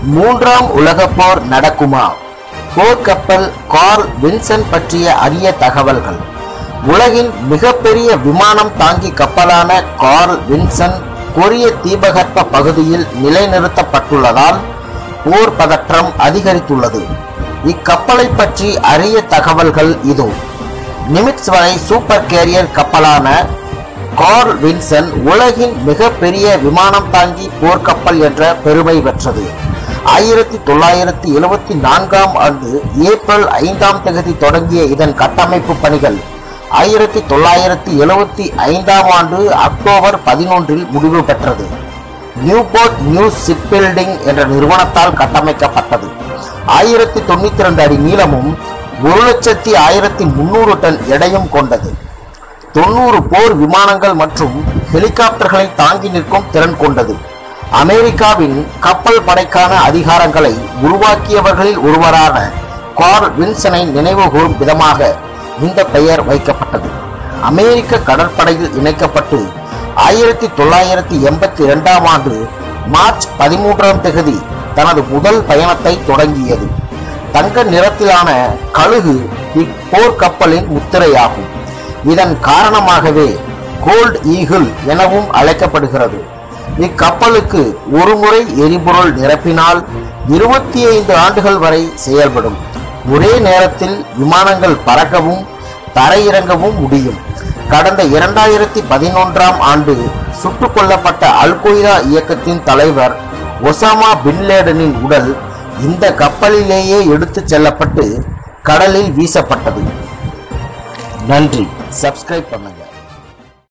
மூன்றாம் உலகப் போர் நடக்குமா போர்க்கப்பல் கார்ல் வின்சன் பற்றிய அரிய தகவல்கள் உலகின் மிகப்பெரிய விமானம் தாங்கி கப்பலான கார்ல் வின்சன் கொரிய தீபகற்ப பகுதியில் நிலைநிறுத்தப்பட்டுள்ளதால் போர் பதற்றம் அதிகரித்துள்ளது இக்கப்பலை பற்றி அரிய தகவல்கள் இதோ நிமிட்ஸ் வரை சூப்பர் கேரியர் கப்பலான கார்ல் வின்சன் உலகின் மிகப்பெரிய விமானம் தாங்கி போர்க்கப்பல் என்ற பெருமை பெற்றது ஆயிரத்தி தொள்ளாயிரத்தி எழுபத்தி நான்காம் ஆண்டு ஏப்ரல் ஐந்தாம் தேதி தொடங்கிய இதன் கட்டமைப்பு பணிகள் ஆயிரத்தி தொள்ளாயிரத்தி எழுபத்தி ஐந்தாம் ஆண்டு அக்டோபர் பதினொன்றில் முடிவு பெற்றது நியூபோர்ட் நியூ ஷிப் பில்டிங் என்ற நிறுவனத்தால் கட்டமைக்கப்பட்டது ஆயிரத்தி தொண்ணூத்தி ரெண்டு அடி நீளமும் ஒரு லட்சத்தி ஆயிரத்தி முன்னூறு டன் எடையும் கொண்டது தொண்ணூறு போர் விமானங்கள் மற்றும் ஹெலிகாப்டர்களை தாங்கி நிற்கும் திறன் கொண்டது அமெரிக்காவின் கப்பல் படைக்கான அதிகாரங்களை உருவாக்கியவர்களில் ஒருவரான கார்ல் வின்சனை நினைவு கூறும் விதமாக இந்த பெயர் வைக்கப்பட்டது அமெரிக்க கடற்படையில் இணைக்கப்பட்டு ஆயிரத்தி தொள்ளாயிரத்தி எண்பத்தி இரண்டாம் ஆண்டு மார்ச் பதிமூன்றாம் தேதி தனது முதல் பயணத்தை தொடங்கியது தங்க நிறத்திலான கழுகு இப்போர் கப்பலின் முத்திரையாகும் இதன் காரணமாகவே கோல்ட் ஈகிள் எனவும் அழைக்கப்படுகிறது இக்கப்பலுக்கு ஒருமுறை எரிபொருள் நிரப்பினால் இருபத்தி ஐந்து ஆண்டுகள் வரை செயல்படும் ஒரே நேரத்தில் விமானங்கள் பறக்கவும் தரையிறங்கவும் முடியும் கடந்த இரண்டாயிரத்தி பதினொன்றாம் ஆண்டு சுட்டுக் கொல்லப்பட்ட அல் கொய்தா இயக்கத்தின் தலைவர் ஒசாமா பின்லேடனின் உடல் இந்த கப்பலிலேயே எடுத்துச் செல்லப்பட்டு கடலில் வீசப்பட்டது நன்றி சப்ஸ்கிரைப் பண்ணுங்க